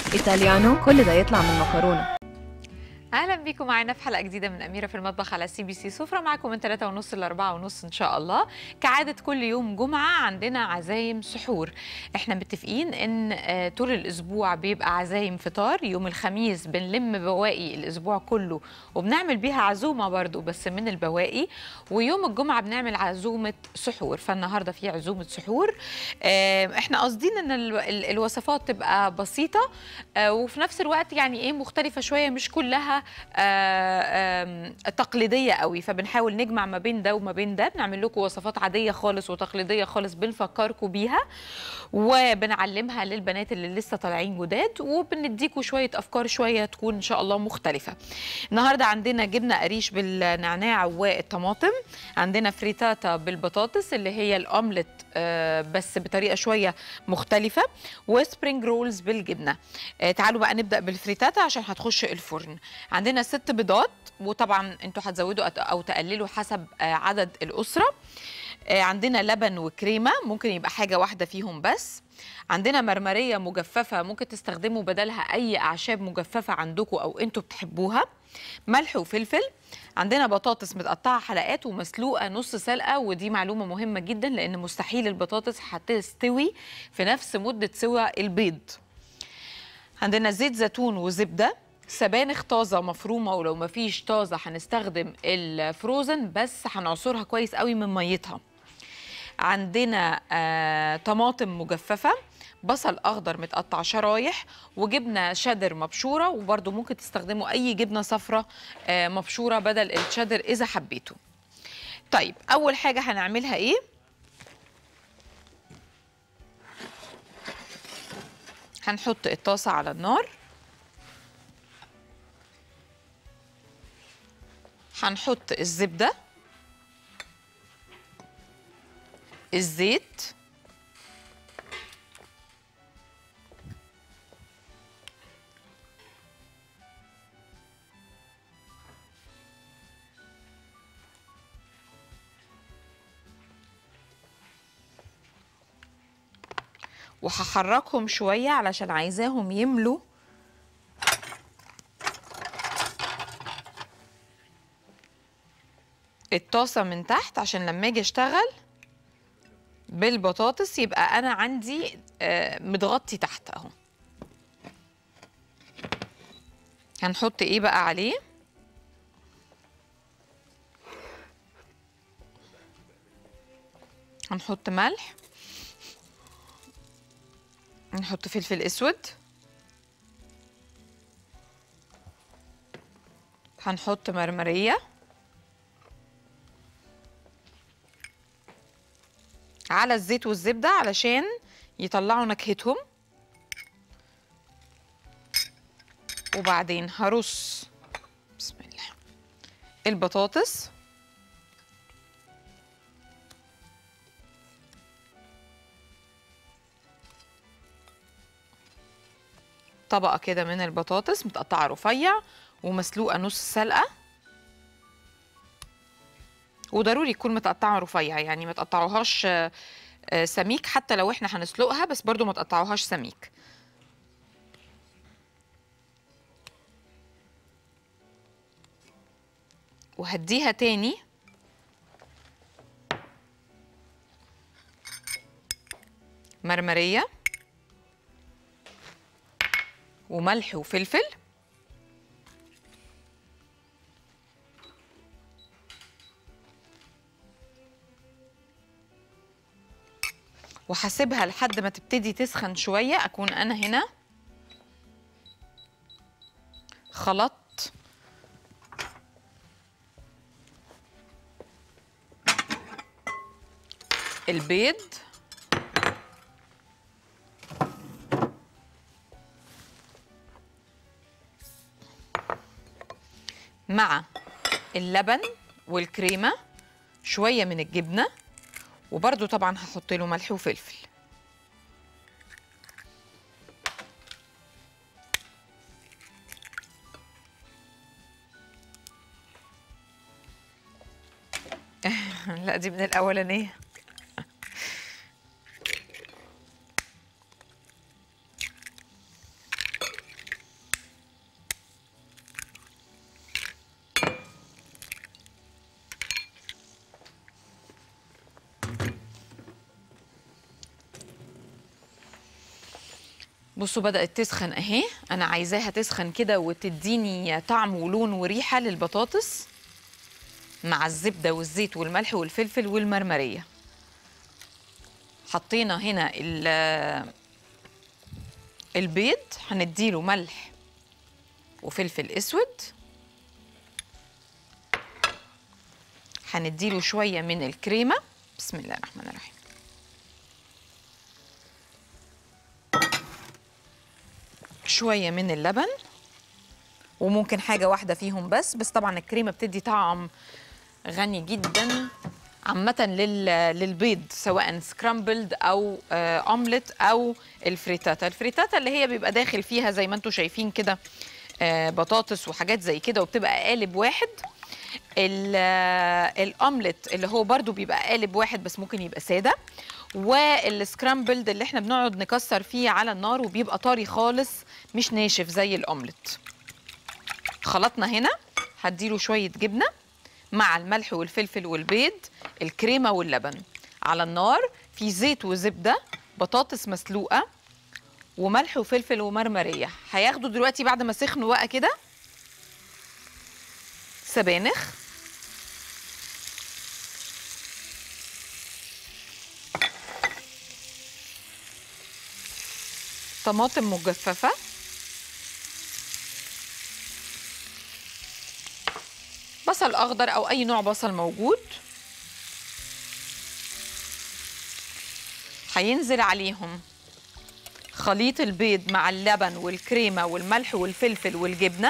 ايطاليانو كل ده يطلع من مكرونه اهلا بيكم معانا في حلقه جديده من اميره في المطبخ على سي بي سي سفره معاكم من 3 ونص ل 4 ونص ان شاء الله كعاده كل يوم جمعه عندنا عزايم سحور احنا متفقين ان آه، طول الاسبوع بيبقى عزايم فطار يوم الخميس بنلم بواقي الاسبوع كله وبنعمل بيها عزومه برضو بس من البواقي ويوم الجمعه بنعمل عزومه سحور فالنهارده في عزومه سحور آه، احنا قاصدين ان ال- ال- الوصفات تبقى بسيطه آه، وفي نفس الوقت يعني ايه مختلفه شويه مش كلها آه، آم، تقليديه قوي فبنحاول نجمع ما بين ده وما بين ده بنعمل لكم وصفات عاديه خالص وتقليديه خالص بنفكركم بيها وبنعلمها للبنات اللي لسه طالعين جداد وبنديكوا شويه افكار شويه تكون ان شاء الله مختلفه النهارده عندنا جبنه قريش بالنعناع والطماطم عندنا فريتاتا بالبطاطس اللي هي الاومليت آه، بس بطريقه شويه مختلفه وسبرينج رولز بالجبنه آه، تعالوا بقى نبدا بالفريتاتا عشان هتخش الفرن عندنا ست بيضات وطبعا انتوا هتزودوا أت- او تقللوا حسب آه، عدد الاسره آه، عندنا لبن وكريمه ممكن يبقى حاجه واحده فيهم بس عندنا مرمريه مجففه ممكن تستخدموا بدلها اي اعشاب مجففه عندكم او انتوا بتحبوها ملح وفلفل عندنا بطاطس متقطعه حلقات ومسلوقه نص سلقه ودي معلومه مهمه جدا لان مستحيل البطاطس هتستوي في نفس مده سوى البيض عندنا زيت زيتون وزبده سبانخ طازه مفرومه ولو ما فيش طازه هنستخدم الفروزن بس هنعصرها كويس قوي من ميتها عندنا آه، طماطم مجففه بصل اخضر متقطع شرايح وجبنه شادر مبشوره وبرده ممكن تستخدموا اي جبنه صفراء آه، مبشوره بدل الشادر اذا حبيتوا طيب اول حاجه هنعملها ايه هنحط الطاسه على النار هنحط الزبده الزيت وهحركهم شوية علشان عايزاهم يملوا الطاسة من تحت عشان لما اجي اشتغل بالبطاطس يبقى انا عندي آه، متغطي تحت اهو هنحط ايه بقى عليه هنحط ملح نحط فلفل اسود هنحط مرمريه على الزيت والزبده علشان يطلعوا نكهتهم وبعدين هرص بسم الله البطاطس طبقه كده من البطاطس متقطعه رفيع ومسلوقه نص سلقه وضروري يكون متقطعه رفيع يعني ما تقطعوهاش آه، آه، سميك حتى لو احنا هنسلقها بس برضو ما تقطعوهاش سميك وهديها تاني مرمرية وملح وفلفل وهسيبها لحد ما تبتدي تسخن شوية أكون أنا هنا خلطت البيض مع اللبن والكريمة شوية من الجبنة وبرده طبعا هحط له ملح وفلفل لا دي من الاولانيه بصوا بدأت تسخن اهي انا عايزاها تسخن كده وتديني طعم ولون وريحة للبطاطس مع الزبدة والزيت والملح والفلفل والمرمرية حطينا هنا ال- البيض هنديله ملح وفلفل اسود هنديله شوية من الكريمة بسم الله الرحمن الرحيم شوية من اللبن وممكن حاجة واحدة فيهم بس بس طبعا الكريمة بتدي طعم غني جدا عامة لل... للبيض سواء سكرامبلد أو آه، أومليت أو الفريتاتا الفريتاتا اللي هي بيبقى داخل فيها زي ما انتم شايفين كده آه، بطاطس وحاجات زي كده وبتبقى قالب واحد ال- آه، الاومليت اللي هو برضو بيبقى قالب واحد بس ممكن يبقى ساده والسكرامبلد اللي احنا بنقعد نكسر فيه على النار وبيبقى طري خالص مش ناشف زي الاومليت خلطنا هنا هديله شويه جبنه مع الملح والفلفل والبيض الكريمه واللبن على النار في زيت وزبده بطاطس مسلوقه وملح وفلفل ومرمريه هياخدوا دلوقتي بعد ما سخنوا بقى كده سبانخ طماطم مجففة بصل أخضر أو أي نوع بصل موجود هينزل عليهم خليط البيض مع اللبن والكريمة والملح والفلفل والجبنة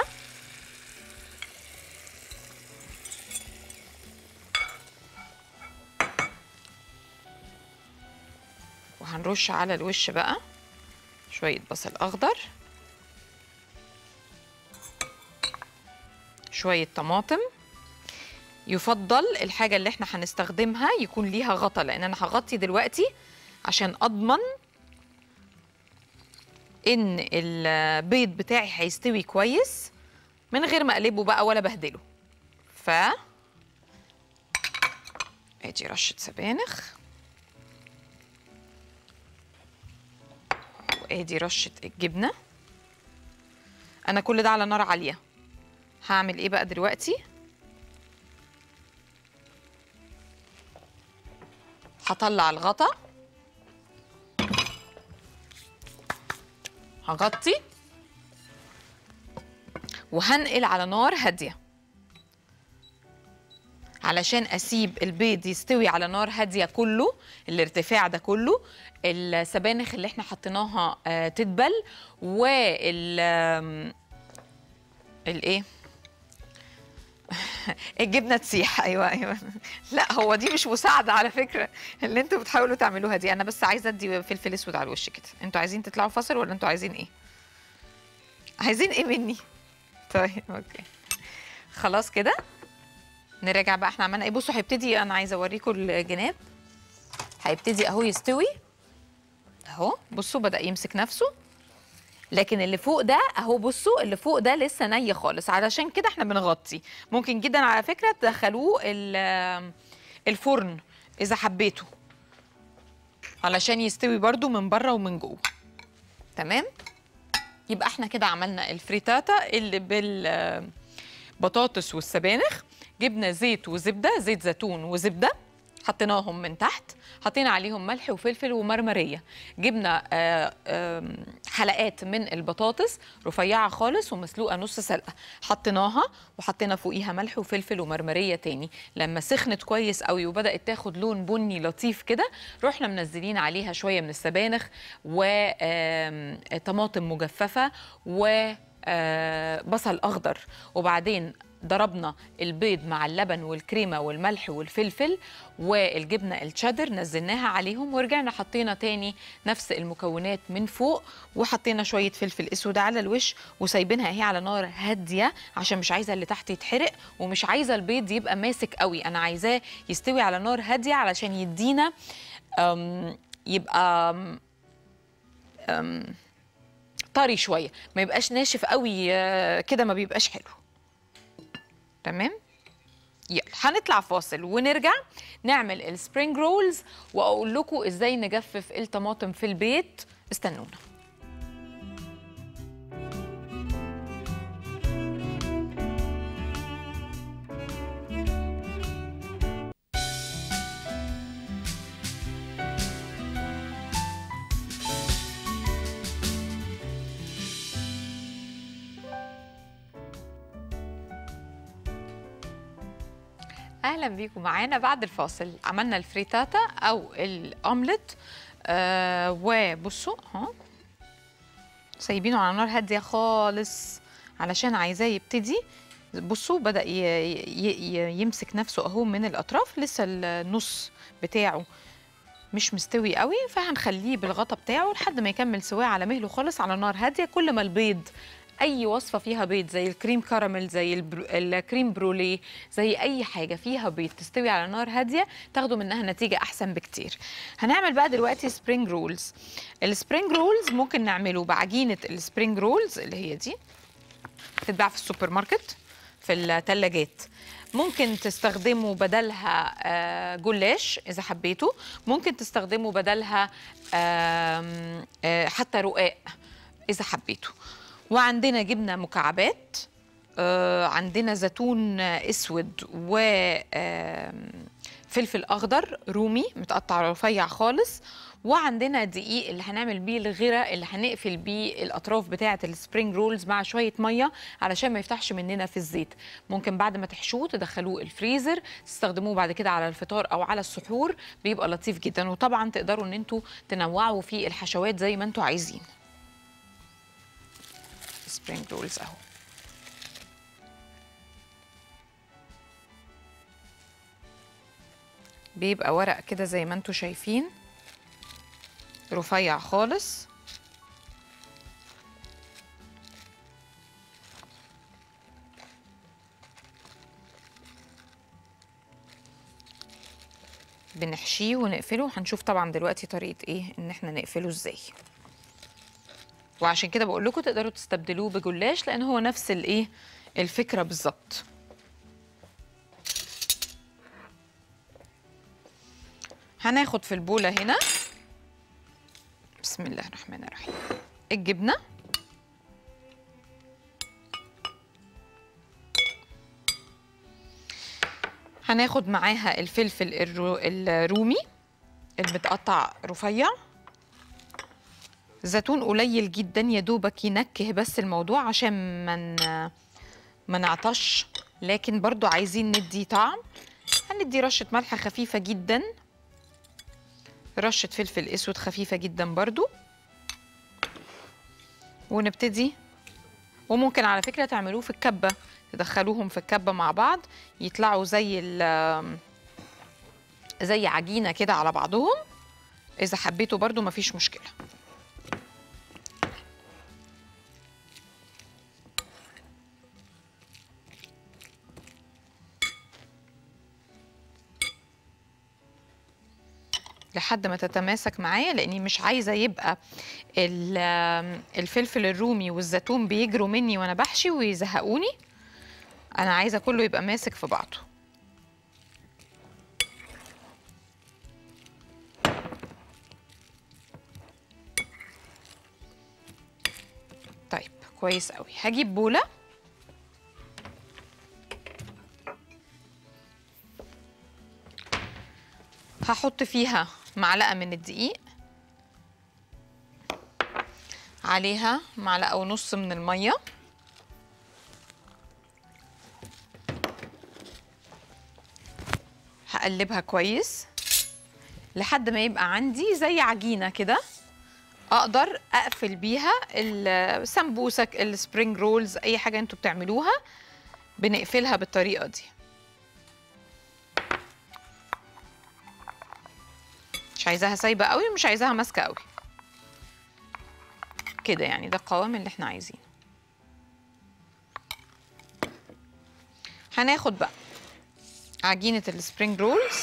وهنرش على الوش بقى شوية بصل أخضر شوية طماطم يفضل الحاجة اللي احنا هنستخدمها يكون ليها غطا لأن أنا هغطي دلوقتي عشان أضمن إن البيض بتاعي هيستوي كويس من غير ما أقلبه بقى ولا بهدله ف ادي رشة سبانخ وادي رشه الجبنه انا كل ده على نار عاليه هعمل ايه بقى دلوقتي هطلع الغطا هغطي وهنقل على نار هاديه علشان اسيب البيض يستوي على نار هاديه كله الارتفاع ده كله السبانخ اللي احنا حطيناها آه، تدبل وال آم، الايه الجبنه تسيح ايوه ايوه لا هو دي مش مساعده على فكره اللي انتوا بتحاولوا تعملوها دي انا بس عايزه ادي فلفل اسود على الوش كده انتوا عايزين تطلعوا فاصل ولا انتوا عايزين ايه عايزين ايه مني طيب اوكي خلاص كده نراجع بقى احنا عملنا ايه بصوا هيبتدي انا عايزه اوريكم الجناب هيبتدي اهو يستوي اهو بصوا بدا يمسك نفسه لكن اللي فوق ده اهو بصوا اللي فوق ده لسه ني خالص علشان كده احنا بنغطي ممكن جدا على فكره تدخلوه ال- الفرن اذا حبيتوا علشان يستوي برده من بره ومن جوه تمام يبقى احنا كده عملنا الفريتاتا اللي بالبطاطس والسبانخ جبنا زيت وزبده زيت زيتون وزبده حطيناهم من تحت حطينا عليهم ملح وفلفل ومرمريه جبنا آه، آم، حلقات من البطاطس رفيعه خالص ومسلوقه نص سلقه حطيناها وحطينا فوقيها ملح وفلفل ومرمريه تاني لما سخنت كويس قوي وبدات تاخد لون بني لطيف كده رحنا منزلين عليها شويه من السبانخ وطماطم مجففه و آه، بصل اخضر وبعدين ضربنا البيض مع اللبن والكريمه والملح والفلفل والجبنه الشيدر نزلناها عليهم ورجعنا حطينا تاني نفس المكونات من فوق وحطينا شويه فلفل اسود على الوش وسايبينها اهي على نار هاديه عشان مش عايزه اللي تحت يتحرق ومش عايزه البيض يبقى ماسك قوي انا عايزاه يستوي على نار هاديه علشان يدينا أم، يبقى أم، أم، طري شويه ما يبقاش ناشف قوي آه، كده ما بيبقاش حلو تمام يلا هنطلع فاصل ونرجع نعمل السبرينج رولز واقول لكم ازاي نجفف الطماطم في البيت استنونا اهلا بيكم معانا بعد الفاصل عملنا الفريتاتا او الاومليت آه وبصوا ها سايبينه على نار هاديه خالص علشان عايزاه يبتدي بصوا بدا ي... ي... ي... يمسك نفسه اهو من الاطراف لسه النص بتاعه مش مستوي قوي فهنخليه بالغطا بتاعه لحد ما يكمل سواه على مهله خالص على نار هاديه كل ما البيض اي وصفه فيها بيض زي الكريم كراميل زي البرو... الكريم بروليه زي اي حاجه فيها بيض تستوي على نار هاديه تاخدوا منها نتيجه احسن بكتير هنعمل بقى دلوقتي سبرينج رولز السبرينج رولز ممكن نعمله بعجينه السبرينج رولز اللي هي دي تتباع في السوبر ماركت في الثلاجات ممكن تستخدموا بدلها آه، جلاش اذا حبيتوا ممكن تستخدموا بدلها آم، آه، حتى رقاق اذا حبيتوا وعندنا جبنه مكعبات آه، عندنا زيتون آه، اسود و آم، فلفل اخضر رومي متقطع رفيع خالص وعندنا دقيق اللي هنعمل بيه الغرة اللي هنقفل بيه الاطراف بتاعه السبرينج رولز مع شويه ميه علشان ما يفتحش مننا في الزيت ممكن بعد ما تحشوه تدخلوه الفريزر تستخدموه بعد كده على الفطار او على السحور بيبقى لطيف جدا وطبعا تقدروا ان انتوا تنوعوا في الحشوات زي ما انتوا عايزين سبرينج رولز اهو بيبقى ورق كده زي ما انتوا شايفين رفيع خالص بنحشيه ونقفله هنشوف طبعا دلوقتي طريقة ايه ان احنا نقفله ازاي وعشان كده بقول لكم تقدروا تستبدلوه بجلاش لان هو نفس الايه الفكرة بالظبط هناخد في البولة هنا بسم الله الرحمن الرحيم الجبنة هناخد معاها الفلفل الرو الرومي المتقطع رفيع زيتون قليل جدا يا دوبك ينكه بس الموضوع عشان ما ن- ما نعطش لكن برضو عايزين ندي طعم هندي رشة ملح خفيفة جدا رشة فلفل اسود خفيفة جدا برضو ونبتدي وممكن على فكرة تعملوه في الكبة تدخلوهم في الكبة مع بعض يطلعوا زي ال زي عجينة كده على بعضهم إذا حبيتوا برضو مفيش مشكلة لحد ما تتماسك معايا لاني مش عايزه يبقى ال- الفلفل الرومي والزيتون بيجروا مني وانا بحشي ويزهقوني انا عايزه كله يبقى ماسك في بعضه طيب كويس قوي هجيب بوله هحط فيها معلقه من الدقيق عليها معلقه ونص من الميه هقلبها كويس لحد ما يبقى عندي زي عجينه كده اقدر اقفل بيها السمبوسك السبرينج رولز اي حاجه انتوا بتعملوها بنقفلها بالطريقه دي مش عايزاها سايبه قوي ومش عايزاها ماسكه قوي كده يعني ده القوام اللي احنا عايزينه هناخد بقى عجينه السبرينج رولز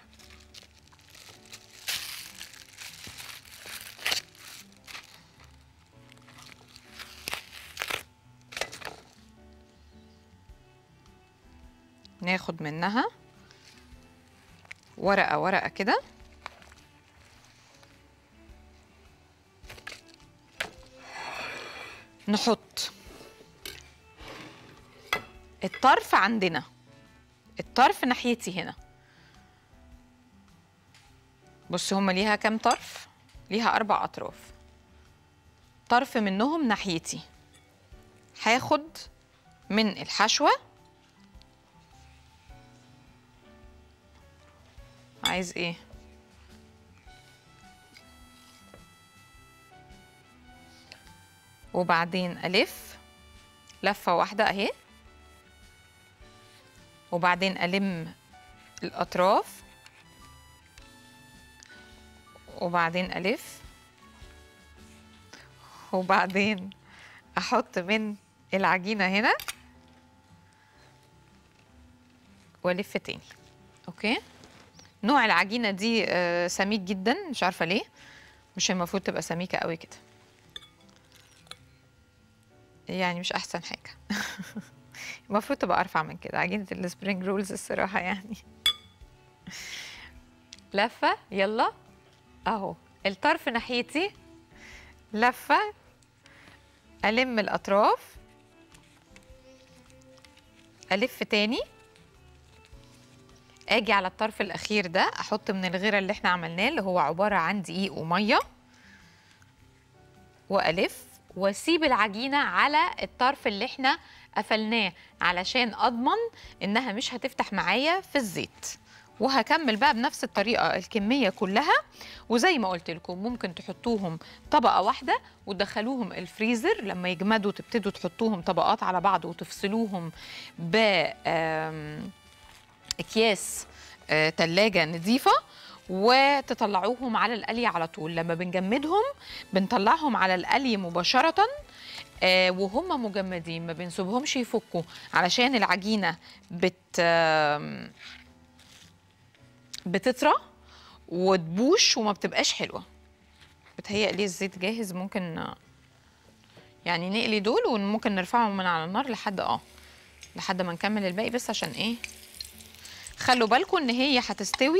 ناخد منها ورقه ورقه كده نحط الطرف عندنا الطرف ناحيتي هنا بص هما ليها كام طرف ليها اربع اطراف طرف منهم ناحيتي هاخد من الحشوه عايز ايه وبعدين الف لفه واحده اهي وبعدين الم الاطراف وبعدين الف وبعدين احط من العجينه هنا والف تاني اوكي نوع العجينه دي آه، سميك جدا مش عارفه ليه مش المفروض تبقى سميكه قوي كده يعني مش احسن حاجه المفروض تبقى ارفع من كده عجينه السبرينج رولز الصراحه يعني لفه يلا اهو الطرف ناحيتي لفه الم الاطراف الف تاني اجي على الطرف الاخير ده احط من الغيره اللي احنا عملناه اللي هو عباره عن دقيق وميه والف واسيب العجينه على الطرف اللي احنا قفلناه علشان اضمن انها مش هتفتح معايا في الزيت وهكمل بقى بنفس الطريقه الكميه كلها وزي ما قلت لكم ممكن تحطوهم طبقه واحده وتدخلوهم الفريزر لما يجمدوا تبتدوا تحطوهم طبقات على بعض وتفصلوهم ب آم، اكياس آه، تلاجة نظيفة وتطلعوهم على القلي على طول لما بنجمدهم بنطلعهم على القلي مباشرة آه، وهم مجمدين ما بنسيبهمش يفكوا علشان العجينة بت آم، بتطرى وتبوش وما بتبقاش حلوة بتهيألي الزيت جاهز ممكن آه، يعني نقلي دول وممكن نرفعهم من على النار لحد اه لحد ما نكمل الباقي بس عشان ايه خلوا بالكم ان هي هتستوي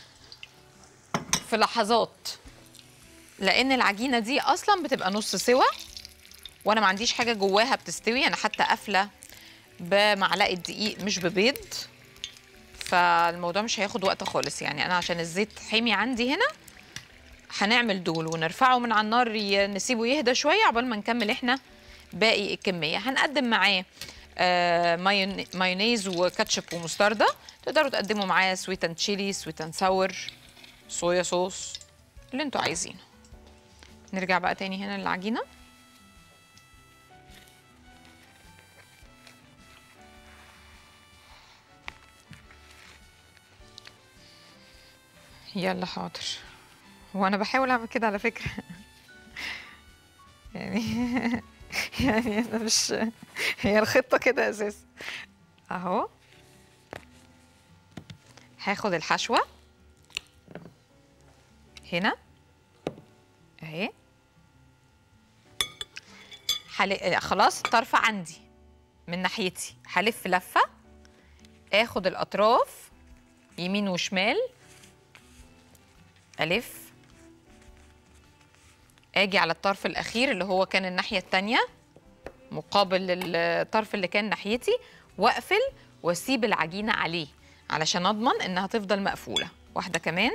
في لحظات لان العجينه دي اصلا بتبقى نص سوا وانا ما عنديش حاجه جواها بتستوي انا حتى قافله بمعلقه دقيق مش ببيض فالموضوع مش هياخد وقت خالص يعني انا عشان الزيت حامي عندي هنا هنعمل دول ونرفعه من على النار ي- نسيبه يهدى شويه عقبال ما نكمل احنا باقي الكميه هنقدم معاه آه، مايون- مايونيز وكاتشب ومستردة تقدروا تقدموا معاه سويت اند تشيلي سويت اند ساور صويا صوص اللي انتوا عايزينه نرجع بقى تاني هنا للعجينه يلا حاضر وانا بحاول اعمل كده على فكره يعني يعني انا مش هي الخطه كده اساس اهو هاخد الحشوه هنا اهي حل... خلاص الطرف عندي من ناحيتي هلف لفه اخد الاطراف يمين وشمال الف اجي على الطرف الاخير اللي هو كان الناحيه التانية مقابل الطرف اللي كان ناحيتي واقفل واسيب العجينه عليه علشان اضمن انها تفضل مقفوله واحده كمان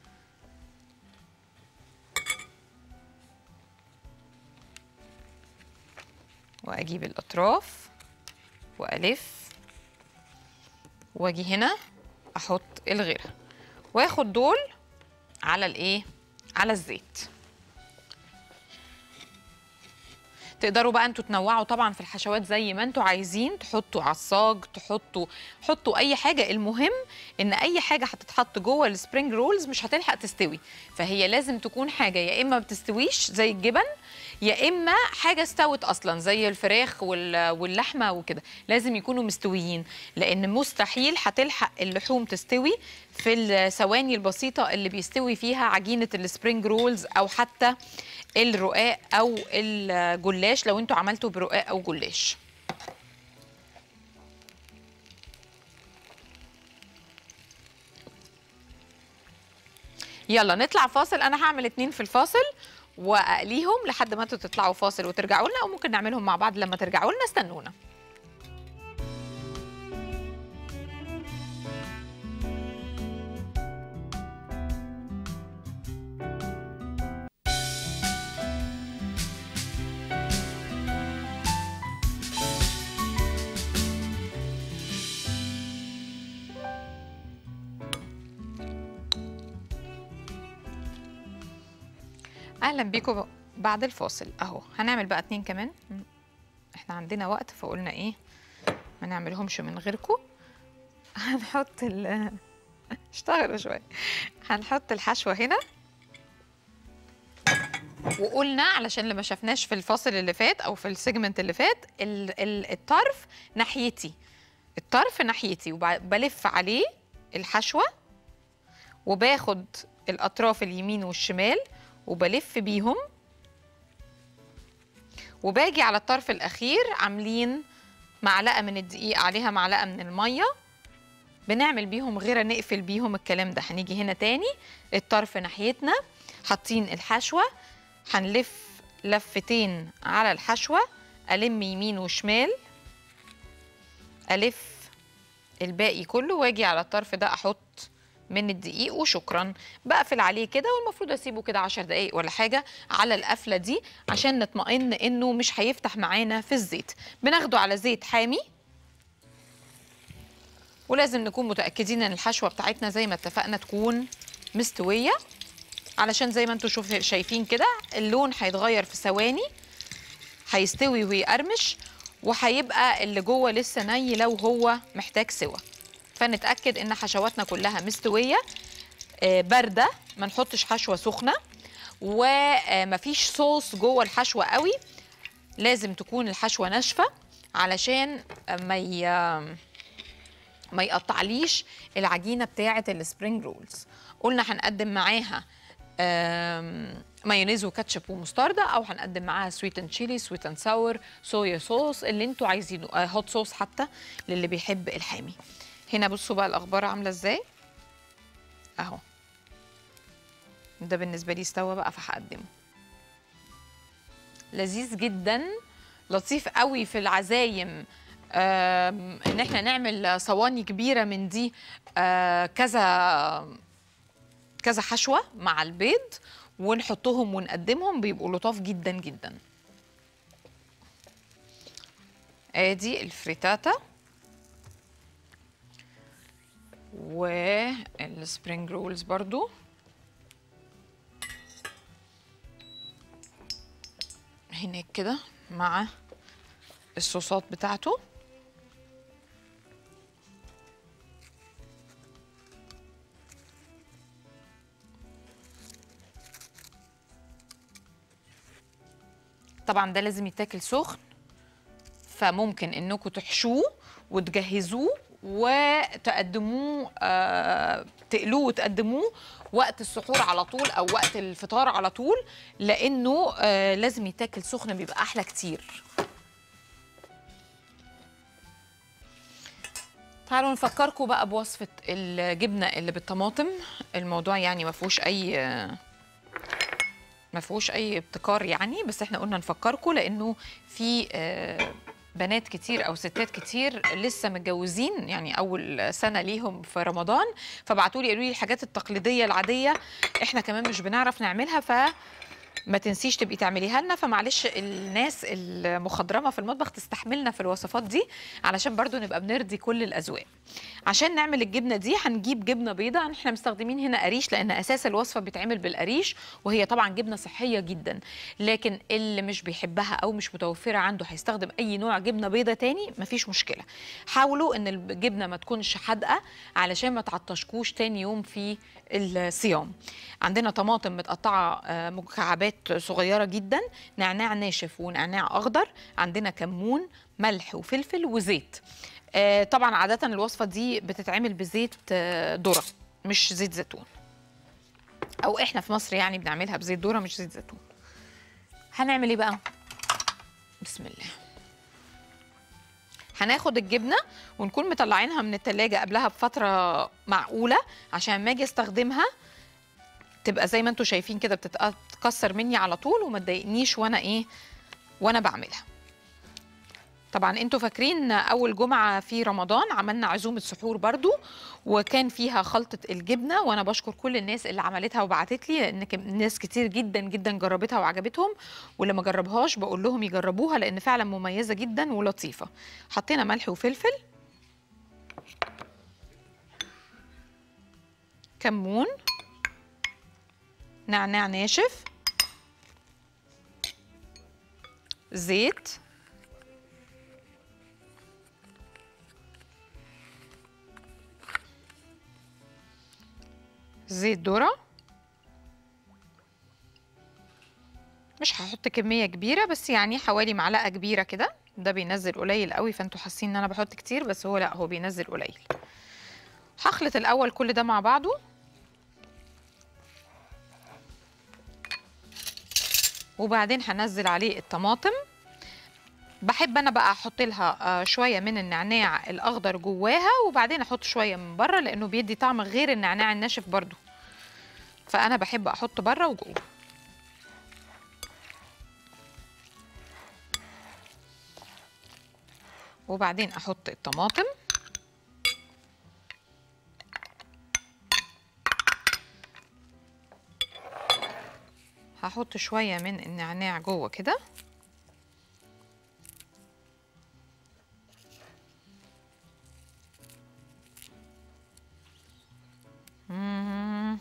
واجيب الاطراف والف واجي هنا احط الغيره واخد دول على الايه على الزيت تقدروا بقى انتوا تنوعوا طبعا في الحشوات زي ما انتوا عايزين تحطوا عصاج تحطوا حطوا اي حاجه المهم ان اي حاجه هتتحط جوه السبرينج رولز مش هتلحق تستوي فهي لازم تكون حاجه يا اما ما بتستويش زي الجبن يا اما حاجه استوت اصلا زي الفراخ وال- واللحمه وكده لازم يكونوا مستويين لان مستحيل هتلحق اللحوم تستوي في الثواني البسيطه اللي بيستوي فيها عجينه السبرينج رولز او حتى الرقاق او الجلاش لو انتوا عملتوا برقاق او جلاش يلا نطلع فاصل انا هعمل اتنين في الفاصل واقليهم لحد ما انتوا تطلعوا فاصل وترجعوا لنا او ممكن نعملهم مع بعض لما ترجعوا لنا استنونا اهلا بيكم بعد الفاصل اهو هنعمل بقى اتنين كمان م. احنا عندنا وقت فقلنا ايه ما نعملهمش من غيركم هنحط ال اشتغلوا شويه هنحط الحشوه هنا وقلنا علشان اللي ما شفناش في الفاصل اللي فات او في السيجمنت اللي فات ال- ال- الطرف ناحيتي الطرف ناحيتي وبلف عليه الحشوه وباخد الاطراف اليمين والشمال وبلف بيهم وباجي على الطرف الاخير عاملين معلقه من الدقيق عليها معلقه من الميه بنعمل بيهم غيره نقفل بيهم الكلام ده هنيجي هنا تاني الطرف ناحيتنا حاطين الحشوه هنلف لفتين على الحشوه الم يمين وشمال الف الباقي كله واجي على الطرف ده احط من الدقيق وشكرا بقفل عليه كده والمفروض اسيبه كده 10 دقايق ولا حاجه على القفله دي عشان نطمئن انه مش هيفتح معانا في الزيت بناخده على زيت حامي ولازم نكون متاكدين ان الحشوه بتاعتنا زي ما اتفقنا تكون مستويه علشان زي ما انتم شوف شايفين كده اللون هيتغير في ثواني هيستوي ويقرمش وهيبقى اللي جوه لسه ني لو هو محتاج سوا فنتاكد ان حشواتنا كلها مستويه آه، بارده ما نحطش حشوه سخنه ومفيش صوص جوه الحشوه قوي لازم تكون الحشوه ناشفه علشان ما ي... ما يقطعليش العجينه بتاعه السبرينج رولز قلنا هنقدم معاها آم، مايونيز وكاتشب ومستردة او هنقدم معاها سويت اند تشيلي سويت اند ساور صويا صوص اللي انتوا عايزينه آه، هوت صوص حتى للي بيحب الحامي هنا بصوا بقى الاخبار عامله ازاي اهو ده بالنسبه لي استوى بقى فهقدمه لذيذ جدا لطيف قوي في العزايم آم، ان احنا نعمل صواني كبيره من دي آه، كذا كذا حشوه مع البيض ونحطهم ونقدمهم بيبقوا لطاف جدا جدا ادي الفريتاتا والسبرينج رولز برضو هناك كده مع الصوصات بتاعته طبعا ده لازم يتاكل سخن فممكن انكم تحشوه وتجهزوه وتقدموه آه تقلوه وتقدموه وقت السحور على طول او وقت الفطار على طول لانه آه لازم يتاكل سخن بيبقى احلى كتير تعالوا نفكركم بقى بوصفه الجبنه اللي بالطماطم الموضوع يعني ما فيهوش اي ما فيهوش اي ابتكار يعني بس احنا قلنا نفكركم لانه في آه، بنات كتير او ستات كتير لسه متجوزين يعني اول سنه ليهم في رمضان فبعتوا لي قالوا لي الحاجات التقليديه العاديه احنا كمان مش بنعرف نعملها ف ما تنسيش تبقي تعمليها لنا فمعلش الناس المخضرمه في المطبخ تستحملنا في الوصفات دي علشان برضو نبقى بنرضي كل الاذواق عشان نعمل الجبنه دي هنجيب جبنه بيضاء احنا مستخدمين هنا قريش لان اساس الوصفه بيتعمل بالقريش وهي طبعا جبنه صحيه جدا لكن اللي مش بيحبها او مش متوفره عنده هيستخدم اي نوع جبنه بيضاء تاني مفيش مشكله حاولوا ان الجبنه ما تكونش حادقه علشان ما تعطشكوش تاني يوم في الصيام عندنا طماطم متقطعه آه، مكعبات صغيره جدا نعناع ناشف ونعناع اخضر عندنا كمون ملح وفلفل وزيت آه، طبعا عاده الوصفه دي بتتعمل بزيت آه، ذره مش زيت زيتون او احنا في مصر يعني بنعملها بزيت ذره مش زيت زيتون هنعمل ايه بقى بسم الله هناخد الجبنه ونكون مطلعينها من التلاجة قبلها بفتره معقوله عشان ما اجي استخدمها تبقى زي ما انتم شايفين كده بتتكسر مني على طول وما تضايقنيش وانا ايه وانا بعملها طبعا انتوا فاكرين اول جمعه في رمضان عملنا عزومه سحور برضو وكان فيها خلطه الجبنه وانا بشكر كل الناس اللي عملتها وبعتت لي لان كم- ناس كتير جدا جدا جربتها وعجبتهم واللي ما جربهاش بقول لهم يجربوها لان فعلا مميزه جدا ولطيفه حطينا ملح وفلفل كمون نعناع ناشف زيت زيت ذرة مش هحط كمية كبيرة بس يعني حوالي معلقة كبيرة كده ده بينزل قليل قوي فانتوا حاسين ان انا بحط كتير بس هو لا هو بينزل قليل هخلط الاول كل ده مع بعضه وبعدين هنزل عليه الطماطم بحب انا بقى احط لها آه، شويه من النعناع الاخضر جواها وبعدين احط شويه من بره لانه بيدي طعم غير النعناع الناشف برضو فانا بحب احط بره وجوه وبعدين احط الطماطم هحط شويه من النعناع جوه كده مم.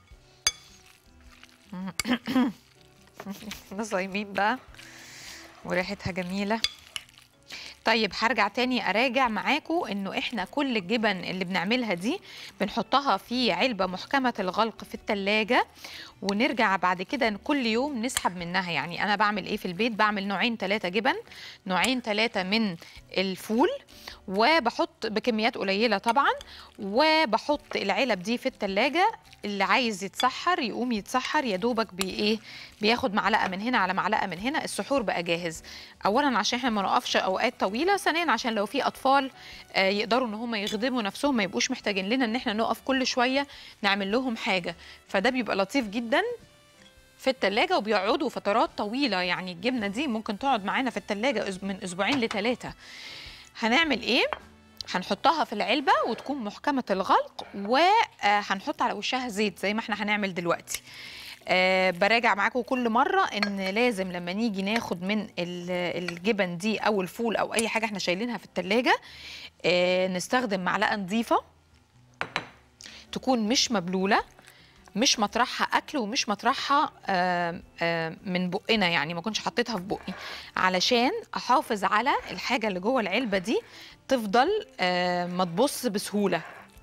احنا صايمين بقى وريحتها جميله طيب هرجع تاني اراجع معاكم انه احنا كل الجبن اللي بنعملها دي بنحطها في علبه محكمه الغلق في التلاجة ونرجع بعد كده كل يوم نسحب منها يعني انا بعمل ايه في البيت بعمل نوعين ثلاثه جبن نوعين ثلاثه من الفول وبحط بكميات قليله طبعا وبحط العلب دي في التلاجة اللي عايز يتسحر يقوم يتسحر يا دوبك بي ايه بياخد معلقه من هنا على معلقه من هنا السحور بقى جاهز اولا عشان احنا ما نقفش اوقات طويله ثانيا عشان لو في اطفال آه، يقدروا ان هم يخدموا نفسهم ما يبقوش محتاجين لنا ان احنا نقف كل شويه نعمل لهم حاجه فده بيبقى لطيف جدا في التلاجة وبيقعدوا فترات طويلة يعني الجبنة دي ممكن تقعد معانا في التلاجة أس- من أسبوعين لثلاثة هنعمل إيه؟ هنحطها في العلبة وتكون محكمة الغلق وهنحط على وشها زيت زي ما احنا هنعمل دلوقتي أه براجع معاكم كل مرة ان لازم لما نيجي ناخد من ال- الجبن دي او الفول او اي حاجة احنا شايلينها في التلاجة أه نستخدم معلقة نظيفة تكون مش مبلولة مش مطرحها اكل ومش مطرحها آم، آم، من بقنا يعني ما كنتش حطيتها في بقي علشان احافظ على الحاجه اللي جوه العلبه دي تفضل آم، ما تبص بسهوله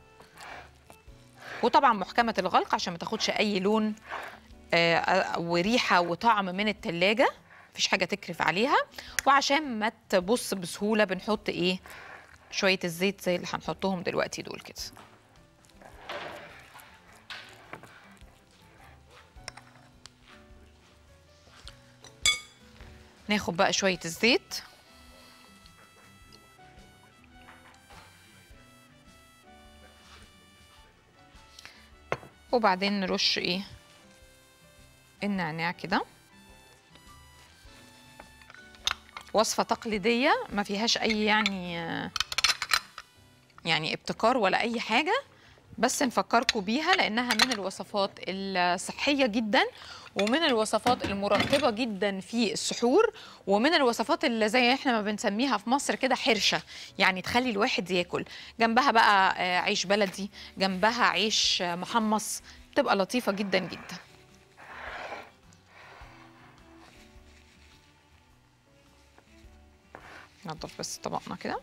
وطبعا محكمه الغلق عشان ما تاخدش اي لون آه، وريحه وطعم من التلاجة مفيش حاجه تكرف عليها وعشان ما تبص بسهوله بنحط ايه شويه الزيت زي اللي هنحطهم دلوقتي دول كده ناخد بقى شوية الزيت وبعدين نرش ايه النعناع كده وصفة تقليدية ما فيهاش أي يعني يعني ابتكار ولا أي حاجة بس نفكركم بيها لأنها من الوصفات الصحية جدا ومن الوصفات المرطبة جدا في السحور ومن الوصفات اللي زي احنا ما بنسميها في مصر كده حرشة يعني تخلي الواحد ياكل جنبها بقى آه، عيش بلدي جنبها عيش آه، محمص بتبقى لطيفة جدا جدا نضف بس طبقنا كده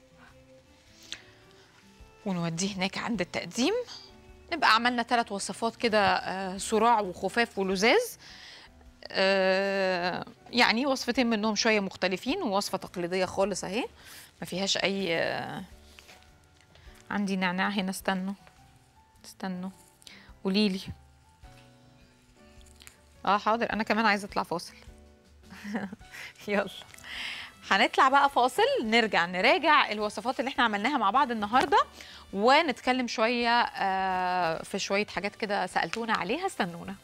ونوديه هناك عند التقديم نبقى عملنا ثلاث وصفات كده آه، صراع وخفاف ولزاز آه، يعني وصفتين منهم شويه مختلفين ووصفه تقليديه خالص اهي ما فيهاش اي آه، عندي نعناع هنا استنوا استنوا قولي لي اه حاضر انا كمان عايزه اطلع فاصل يلا هنطلع بقى فاصل نرجع نراجع الوصفات اللي احنا عملناها مع بعض النهارده ونتكلم شويه آه، في شويه حاجات كده سالتونا عليها استنونا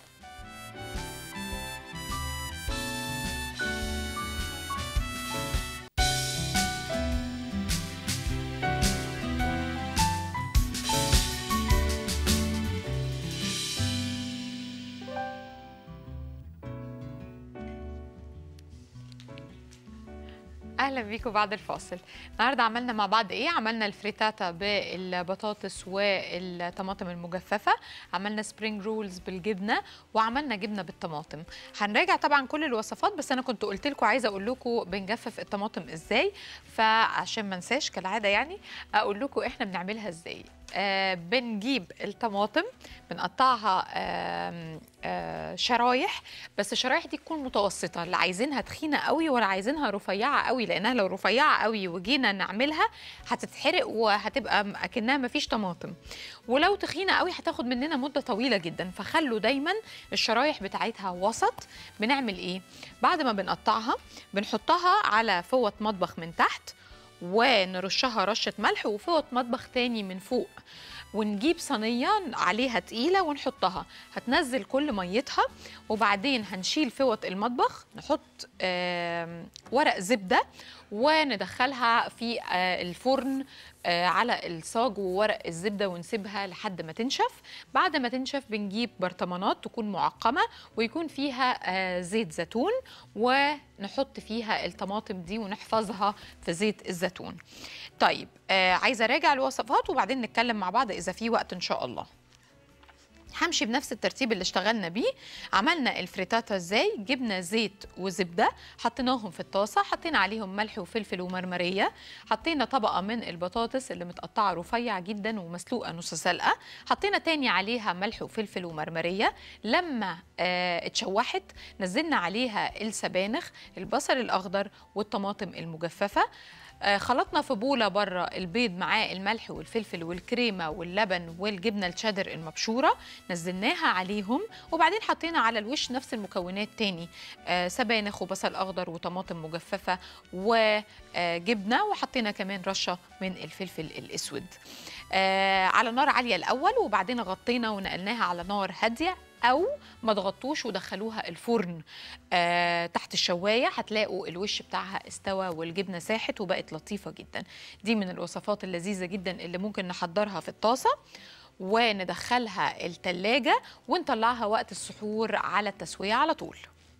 اهلا بيكم بعد الفاصل النهارده عملنا مع بعض ايه عملنا الفريتاتا بالبطاطس والطماطم المجففه عملنا سبرينج رولز بالجبنه وعملنا جبنه بالطماطم هنراجع طبعا كل الوصفات بس انا كنت قلت لكم عايزه اقول لكم بنجفف الطماطم ازاي فعشان ما انساش كالعاده يعني اقول لكم احنا بنعملها ازاي آه بنجيب الطماطم بنقطعها آه آه شرايح بس الشرايح دي تكون متوسطه لا عايزينها تخينه قوي ولا عايزينها رفيعه قوي لانها لو رفيعه قوي وجينا نعملها هتتحرق وهتبقى م- اكنها مفيش طماطم ولو تخينه قوي هتاخد مننا مده طويله جدا فخلوا دايما الشرايح بتاعتها وسط بنعمل ايه بعد ما بنقطعها بنحطها على فوط مطبخ من تحت ونرشها رشة ملح وفوط مطبخ تاني من فوق ونجيب صينية عليها تقيلة ونحطها هتنزل كل ميتها وبعدين هنشيل فوط المطبخ نحط آم، ورق زبدة وندخلها في آه، الفرن آه، على الصاج وورق الزبدة ونسيبها لحد ما تنشف بعد ما تنشف بنجيب برطمانات تكون معقمة ويكون فيها آه، زيت زيتون ونحط فيها الطماطم دي ونحفظها في زيت الزيتون طيب آه عايزه اراجع الوصفات وبعدين نتكلم مع بعض اذا في وقت ان شاء الله همشي بنفس الترتيب اللي اشتغلنا بيه عملنا الفريتاتا ازاي جبنا زيت وزبده حطيناهم في الطاسه حطينا عليهم ملح وفلفل ومرمريه حطينا طبقه من البطاطس اللي متقطعه رفيع جدا ومسلوقه نص سلقه حطينا تاني عليها ملح وفلفل ومرمريه لما آه اتشوحت نزلنا عليها السبانخ البصل الاخضر والطماطم المجففه آه، خلطنا في بوله بره البيض معاه الملح والفلفل والكريمه واللبن والجبنه الشيدر المبشوره نزلناها عليهم وبعدين حطينا على الوش نفس المكونات تاني آه، سبانخ وبصل اخضر وطماطم مجففه وجبنه وحطينا كمان رشه من الفلفل الاسود آه، على نار عاليه الاول وبعدين غطينا ونقلناها على نار هاديه او ما تغطوش ودخلوها الفرن آه تحت الشوايه هتلاقوا الوش بتاعها استوى والجبنه ساحت وبقت لطيفه جدا دي من الوصفات اللذيذه جدا اللي ممكن نحضرها في الطاسه وندخلها التلاجة ونطلعها وقت السحور على التسوية على طول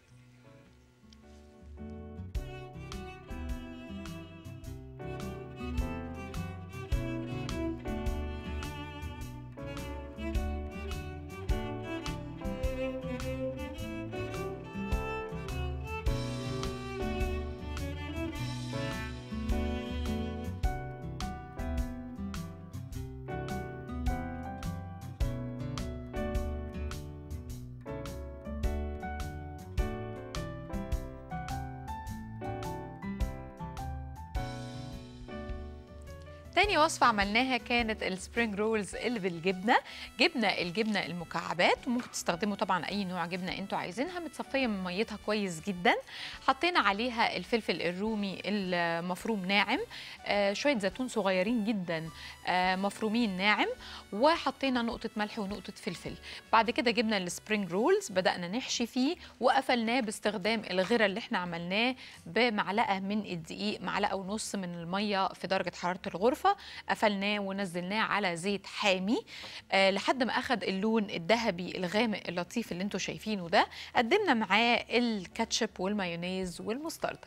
تاني وصفة عملناها كانت السبرينج رولز اللي بالجبنة جبنا الجبنة المكعبات وممكن تستخدموا طبعا أي نوع جبنة انتوا عايزينها متصفية من ميتها كويس جدا حطينا عليها الفلفل الرومي المفروم ناعم آه شوية زيتون صغيرين جدا آه مفرومين ناعم وحطينا نقطة ملح ونقطة فلفل بعد كده جبنا السبرينج رولز بدأنا نحشي فيه وقفلناه باستخدام الغرة اللي احنا عملناه بمعلقة من الدقيق معلقة ونص من المية في درجة حرارة الغرفة قفلناه ونزلناه على زيت حامي آه لحد ما أخد اللون الذهبي الغامق اللطيف اللي انتوا شايفينه ده قدمنا معاه الكاتشب والمايونيز والمستردة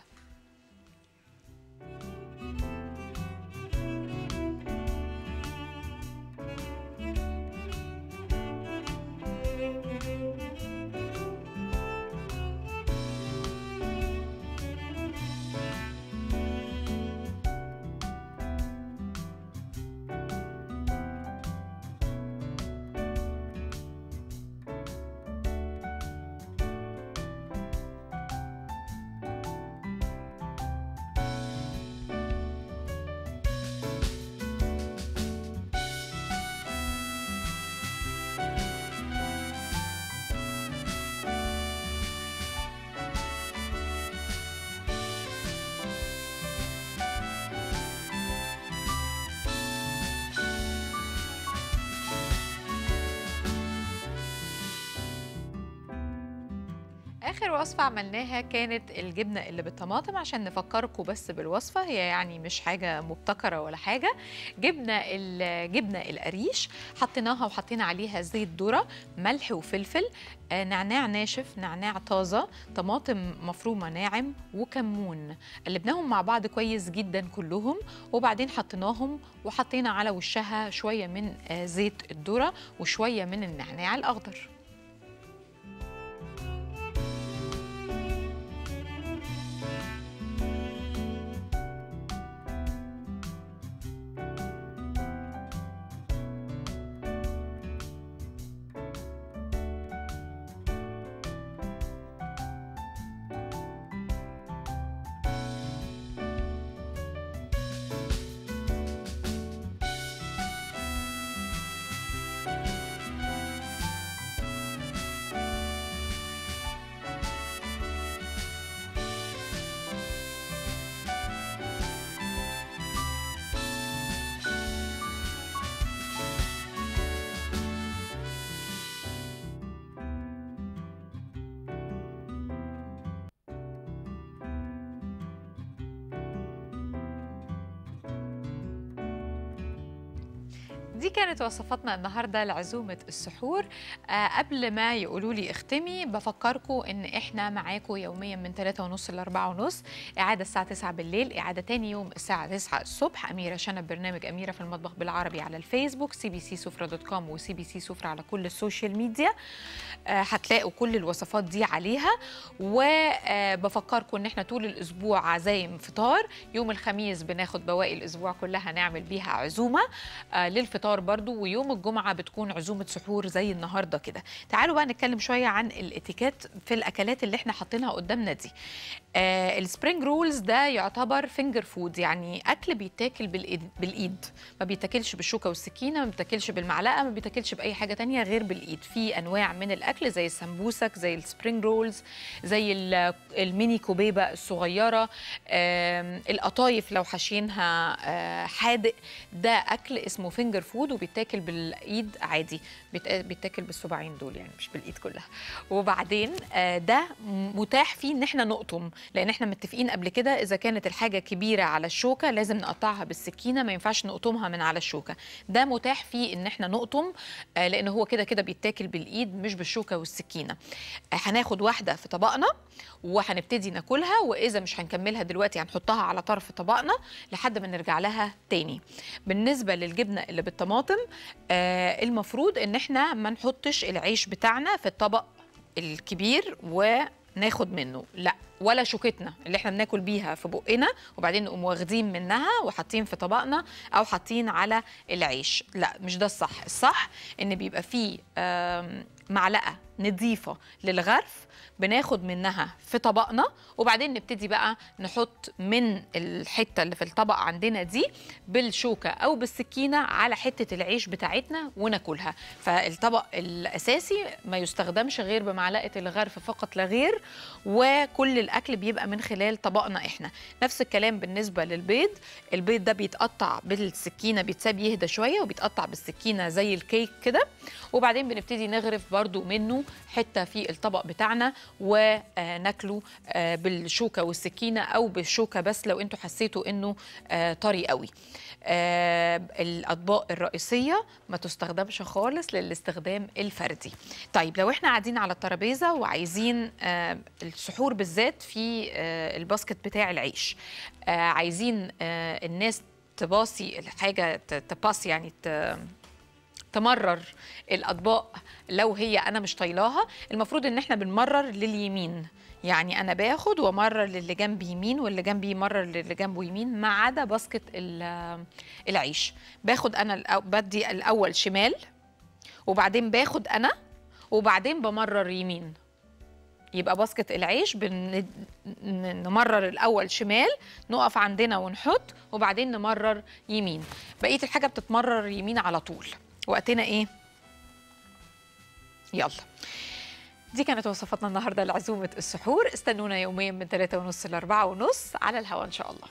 اخر وصفه عملناها كانت الجبنه اللي بالطماطم عشان نفكركم بس بالوصفه هي يعني مش حاجه مبتكره ولا حاجه جبنه الجبنه القريش حطيناها وحطينا عليها زيت ذره ملح وفلفل آه، نعناع ناشف نعناع طازه طماطم مفرومه ناعم وكمون قلبناهم مع بعض كويس جدا كلهم وبعدين حطيناهم وحطينا على وشها شويه من آه، زيت الذره وشويه من النعناع الاخضر دي كانت وصفاتنا النهارده لعزومه السحور آه قبل ما يقولوا لي اختمي بفكركم ان احنا معاكم يوميا من 3 ونص ل 4 ونص اعاده الساعه 9 بالليل اعاده تاني يوم الساعه 9 الصبح اميره شنب برنامج اميره في المطبخ بالعربي على الفيسبوك سي بي سي سفره دوت كوم وسي بي سي سفره على كل السوشيال ميديا آه هتلاقوا كل الوصفات دي عليها وبفكركم ان احنا طول الاسبوع عزايم فطار يوم الخميس بناخد بواقي الاسبوع كلها نعمل بيها عزومه آه للفطار برضو ويوم الجمعه بتكون عزومه سحور زي النهارده كده تعالوا بقى نتكلم شويه عن الاتيكيت في الاكلات اللي احنا حاطينها قدامنا دي آه السبرينج رولز ده يعتبر فينجر فود يعني اكل بيتاكل بالايد بالايد ما بيتاكلش بالشوكه والسكينه ما بيتاكلش بالمعلقه ما بيتاكلش باي حاجه تانية غير بالايد في انواع من الاكل زي السمبوسك زي السبرينج رولز زي ال- الميني كوبيبه الصغيره آم، القطايف لو حاشينها آه، حادق ده اكل اسمه فينجر فود وبيتاكل بالايد عادي بيت- بيتاكل بالصباعين دول يعني مش بالايد كلها وبعدين آه، ده متاح فيه ان احنا نقطم لان احنا متفقين قبل كده اذا كانت الحاجه كبيره على الشوكه لازم نقطعها بالسكينه ما ينفعش نقطمها من على الشوكه ده متاح فيه ان احنا نقطم آه، لان هو كده كده بيتاكل بالايد مش بالشوكه والسكينه آه، هناخد واحده في طبقنا وهنبتدي ناكلها واذا مش هنكملها دلوقتي هنحطها على طرف طبقنا لحد ما نرجع لها تاني بالنسبه للجبنه اللي بالطماطم آه المفروض ان احنا ما نحطش العيش بتاعنا في الطبق الكبير وناخد منه لا ولا شوكتنا اللي احنا بناكل بيها في بقنا وبعدين نقوم واخدين منها وحاطين في طبقنا او حاطين على العيش لا مش ده الصح الصح ان بيبقى فيه آم، معلقه نظيفه للغرف بناخد منها في طبقنا وبعدين نبتدي بقى نحط من الحته اللي في الطبق عندنا دي بالشوكه او بالسكينه على حته العيش بتاعتنا وناكلها فالطبق الاساسي ما يستخدمش غير بمعلقه الغرف فقط لا غير وكل الاكل بيبقى من خلال طبقنا احنا نفس الكلام بالنسبه للبيض البيض ده بيتقطع بالسكينه بيتساب يهدى شويه وبيتقطع بالسكينه زي الكيك كده وبعدين بنبتدي نغرف برضو منه حته في الطبق بتاعنا وناكله آه، بالشوكه والسكينه او بالشوكه بس لو انتوا حسيتوا انه آه، طري قوي آه، الاطباق الرئيسيه ما تستخدمش خالص للاستخدام الفردي طيب لو احنا قاعدين على الترابيزه وعايزين آه، السحور بالذات في آه، الباسكت بتاع العيش آه، عايزين آه، الناس تباصي الحاجه ت- تباص يعني ت- تمرر الاطباق لو هي انا مش طايلاها المفروض ان احنا بنمرر لليمين يعني انا باخد وامرر للي جنبي يمين واللي جنبي يمرر للي جنبه يمين ما عدا باسكت ال- العيش باخد انا الأو- بدي الاول شمال وبعدين باخد انا وبعدين بمرر يمين يبقى باسكت العيش بن... ن- نمرر الاول شمال نقف عندنا ونحط وبعدين نمرر يمين بقيه الحاجه بتتمرر يمين على طول وقتنا ايه يلا دي كانت وصفتنا النهارده لعزومه السحور استنونا يوميا من 3 ونص ل 4 ونص على الهواء ان شاء الله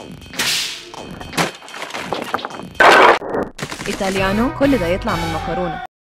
ايطاليانو كل ده يطلع من مكرونة